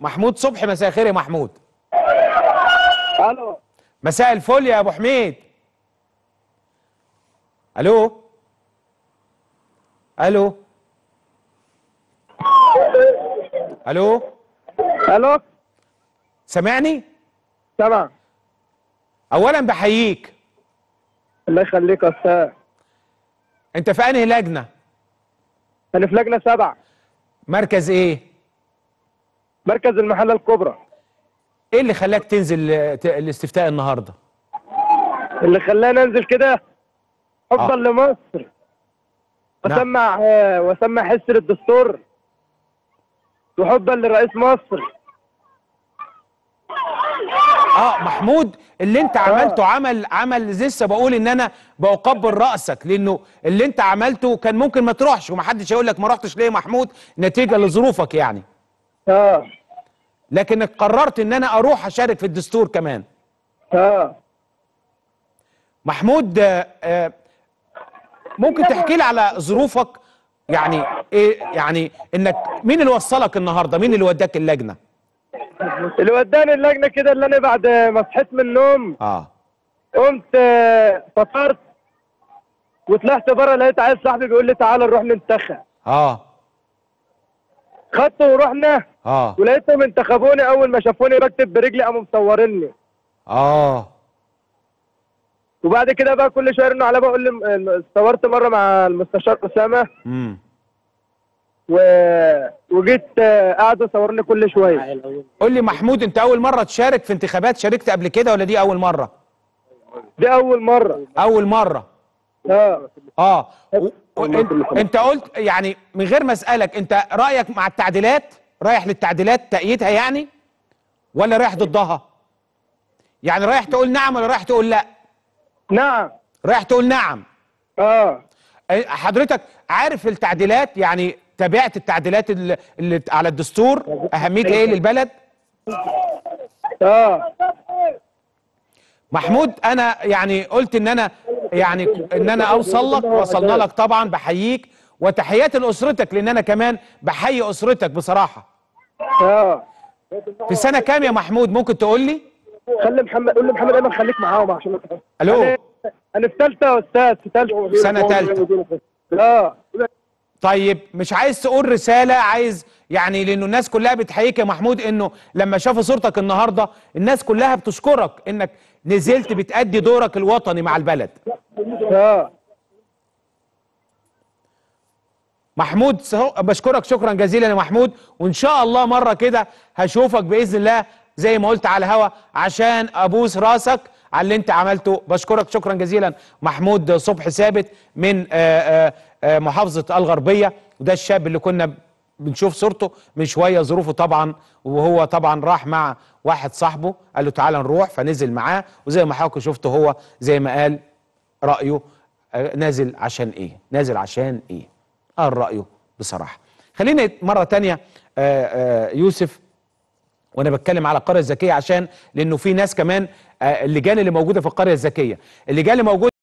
محمود صبحي مساء الخير يا محمود الو مساء الفل يا ابو حميد الو الو الو الو سامعني سامع اولا بحييك الله يخليك يا استاذ انت في انهي لجنه انا في لجنه سبع مركز ايه مركز المحله الكبرى ايه اللي خلاك تنزل آه، ت- الاستفتاء النهارده اللي خلاني انزل كده حبا آه. لمصر نعم. واسمع آه، واسمع حس الدستور وحبا لرئيس مصر اه محمود اللي انت عملته عمل عمل لسه بقول ان انا بقبل راسك لانه اللي انت عملته كان ممكن ما تروحش ومحدش هيقول لك ما رحتش ليه يا محمود نتيجه لظروفك يعني اه لكنك قررت ان انا اروح اشارك في الدستور كمان اه محمود آه، آه، ممكن تحكي لي على ظروفك يعني ايه يعني انك مين اللي وصلك النهارده مين اللي وداك اللجنه اللي وداني اللجنه كده اللي انا بعد ما صحيت من النوم اه قمت آه، فطرت وطلعت بره لقيت عيل صاحبي بيقول لي تعالى نروح ننتخب اه خدته ورحنا اه ولقيتهم انتخبوني اول ما شافوني بكتب برجلي قاموا مصوريني اه وبعد كده بقى كل شويه يرنوا عليا بقول لي صورت مره مع المستشار اسامه امم و... وجيت آه، قعدوا يصوروني كل شويه قول لي محمود انت اول مره تشارك في انتخابات شاركت قبل كده ولا دي اول مره دي اول مره اول مره اه اه و... و... انت... انت قلت يعني من غير ما اسالك انت رايك مع التعديلات رايح للتعديلات تأييدها يعني ولا رايح ضدها يعني رايح تقول نعم ولا رايح تقول لا نعم رايح تقول نعم اه اه، حضرتك عارف التعديلات يعني تابعت التعديلات اللي, اللي على الدستور اهميتها ايه للبلد اه محمود انا يعني قلت ان انا يعني ان انا اوصل لك وصلنا لك طبعا بحييك وتحياتي لاسرتك لان انا كمان بحيي اسرتك بصراحه اه في سنه كام يا محمود ممكن تقول لي خلي محمد قول لمحمد ايمن خليك معاهم عشان الو انا انا في ثالثه يا استاذ في ثالثه في سنة تالتة. اه طيب مش عايز تقول رساله عايز يعني لانه الناس كلها بتحييك يا محمود انه لما شافوا صورتك النهارده الناس كلها بتشكرك انك نزلت بتأدي دورك الوطني مع البلد اه محمود سهو- بشكرك شكرا جزيلا يا محمود وان شاء الله مره كده هشوفك باذن الله زي ما قلت على الهوا عشان ابوس راسك على اللي انت عملته بشكرك شكرا جزيلا محمود صبحي ثابت من آه، آه، آه، محافظه الغربيه وده الشاب اللي كنا بنشوف صورته من شويه ظروفه طبعا وهو طبعا راح مع واحد صاحبه قال له تعالى نروح فنزل معاه وزي ما حضرتك شفته هو زي ما قال رايه آه، نازل عشان ايه نازل عشان ايه قال رايه بصراحه خلينا مره تانية آه، آه، يوسف وانا بتكلم على القريه الذكيه عشان لانه في ناس كمان آه، اللجان اللي موجوده في القريه الذكيه اللجان اللي موجوده